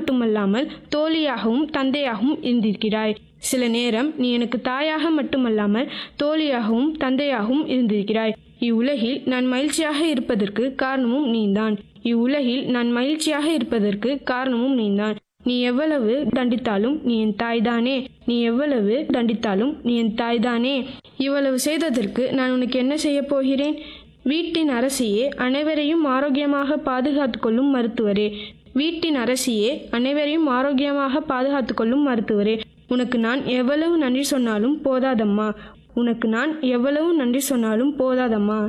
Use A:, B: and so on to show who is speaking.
A: மட்டுமல்லாமல் தோழியாகவும் தந்தையாகவும் இருந்திருக்கிறாய் சில நேரம் நீ எனக்கு தாயாக மட்டுமல்லாமல் தோழியாகவும் தந்தையாகவும் இருந்திருக்கிறாய் இவ்வுலகில் நான் மகிழ்ச்சியாக இருப்பதற்கு காரணமும் நீதான் இவ்வுலகில் நான் மகிழ்ச்சியாக இருப்பதற்கு காரணமும் நீதான் நீ எவ்வளவு தண்டித்தாலும் நீ என் தாய்தானே நீ எவ்வளவு தண்டித்தாலும் நீ என் தாய்தானே இவ்வளவு செய்ததற்கு நான் உனக்கு என்ன செய்யப் போகிறேன் வீட்டின் அரசியே அனைவரையும் ஆரோக்கியமாக பாதுகாத்து கொள்ளும் மருத்துவரே வீட்டின் அரசியே அனைவரையும் ஆரோக்கியமாக பாதுகாத்து கொள்ளும் மருத்துவரே உனக்கு நான் எவ்வளவு நன்றி சொன்னாலும் போதாதம்மா உனக்கு நான் எவ்வளவு நன்றி சொன்னாலும் போதாதம்மா